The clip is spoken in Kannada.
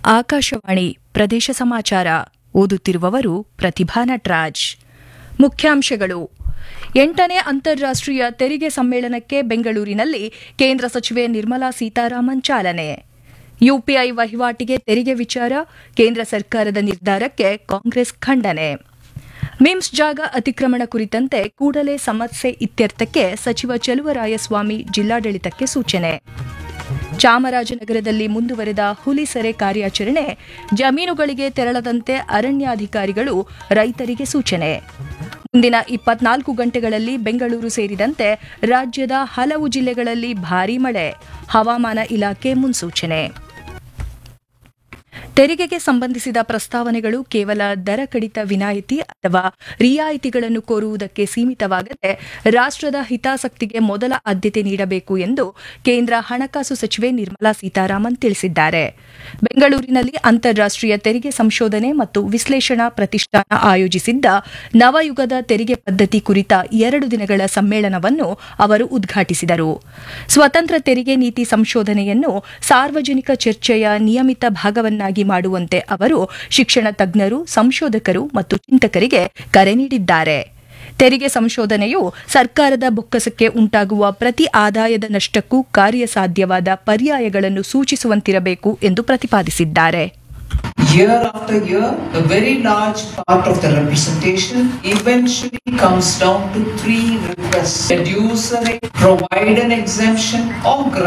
ಆಕಾಶವಾಣಿ ಪ್ರದೇಶ ಸಮಾಚಾರ ಓದುತ್ತಿರುವವರು ಪ್ರತಿಭಾ ನಟರಾಜ್ ಮುಖ್ಯಾಂಶಗಳು ಎಂಟನೇ ಅಂತಾರಾಷ್ಟೀಯ ತೆರಿಗೆ ಸಮ್ಮೇಳನಕ್ಕೆ ಬೆಂಗಳೂರಿನಲ್ಲಿ ಕೇಂದ್ರ ಸಚಿವೆ ನಿರ್ಮಲಾ ಸೀತಾರಾಮನ್ ಚಾಲನೆ ಯುಪಿಐ ವಹಿವಾಟಿಗೆ ತೆರಿಗೆ ವಿಚಾರ ಕೇಂದ್ರ ಸರ್ಕಾರದ ನಿರ್ಧಾರಕ್ಕೆ ಕಾಂಗ್ರೆಸ್ ಖಂಡನೆ ಮಿಮ್ಸ್ ಜಾಗ ಅತಿಕ್ರಮಣ ಕುರಿತಂತೆ ಕೂಡಲೇ ಸಮಸ್ಯೆ ಇತ್ಯರ್ಥಕ್ಕೆ ಸಚಿವ ಚಲುವರಾಯಸ್ವಾಮಿ ಜಿಲ್ಲಾಡಳಿತಕ್ಕೆ ಸೂಚನೆ ಚಾಮರಾಜನಗರದಲ್ಲಿ ಮುಂದುವರೆದ ಹುಲಿ ಸೆರೆ ಕಾರ್ಯಾಚರಣೆ ಜಮೀನುಗಳಿಗೆ ತೆರಳದಂತೆ ಅರಣ್ಯಾಧಿಕಾರಿಗಳು ರೈತರಿಗೆ ಸೂಚನೆ ಮುಂದಿನ ಇಪ್ಪತ್ನಾಲ್ಕು ಗಂಟೆಗಳಲ್ಲಿ ಬೆಂಗಳೂರು ಸೇರಿದಂತೆ ರಾಜ್ಯದ ಹಲವು ಜಿಲ್ಲೆಗಳಲ್ಲಿ ಭಾರೀ ಮಳೆ ಹವಾಮಾನ ಇಲಾಖೆ ಮುನ್ಸೂಚನೆ ತೆರಿಗೆಗೆ ಸಂಬಂಧಿಸಿದ ಪ್ರಸ್ತಾವನೆಗಳು ಕೇವಲ ದರ ಕಡಿತ ವಿನಾಯಿತಿ ಅಥವಾ ರಿಯಾಯಿತಿಗಳನ್ನು ಕೋರುವುದಕ್ಕೆ ಸೀಮಿತವಾಗದೆ ರಾಷ್ಟ್ರದ ಹಿತಾಸಕ್ತಿಗೆ ಮೊದಲ ಆದ್ಯತೆ ನೀಡಬೇಕು ಎಂದು ಕೇಂದ್ರ ಹಣಕಾಸು ಸಚಿವೆ ನಿರ್ಮಲಾ ಸೀತಾರಾಮನ್ ತಿಳಿಸಿದ್ದಾರೆ ಬೆಂಗಳೂರಿನಲ್ಲಿ ಅಂತಾರಾಷ್ಟೀಯ ತೆರಿಗೆ ಸಂಶೋಧನೆ ಮತ್ತು ವಿಶ್ಲೇಷಣಾ ಪ್ರತಿಷ್ಠಾನ ಆಯೋಜಿಸಿದ್ದ ನವಯುಗದ ತೆರಿಗೆ ಪದ್ಧತಿ ಕುರಿತ ಎರಡು ದಿನಗಳ ಸಮ್ಮೇಳನವನ್ನು ಅವರು ಉದ್ಘಾಟಿಸಿದರು ಸ್ವತಂತ್ರ ತೆರಿಗೆ ನೀತಿ ಸಂಶೋಧನೆಯನ್ನು ಸಾರ್ವಜನಿಕ ಚರ್ಚೆಯ ನಿಯಮಿತ ಭಾಗವನ್ನಾಗಿ ಮಾಡುವಂತೆ ಅವರು ಶಿಕ್ಷಣ ತಜ್ಞರು ಸಂಶೋಧಕರು ಮತ್ತು ಚಿಂತಕರಿಗೆ ಕರೆ ನೀಡಿದ್ದಾರೆ ತೆರಿಗೆ ಸಂಶೋಧನೆಯು ಸರ್ಕಾರದ ಬೊಕ್ಕಸಕ್ಕೆ ಉಂಟಾಗುವ ಪ್ರತಿ ಆದಾಯದ ನಷ್ಟಕ್ಕೂ ಕಾರ್ಯಸಾಧ್ಯವಾದ ಪರ್ಯಾಯಗಳನ್ನು ಸೂಚಿಸುವಂತಿರಬೇಕು ಎಂದು ಪ್ರತಿಪಾದಿಸಿದ್ದಾರೆ Year after year, a very large part of the representation eventually comes down to three requests. Reduce the rate, provide an exemption or grant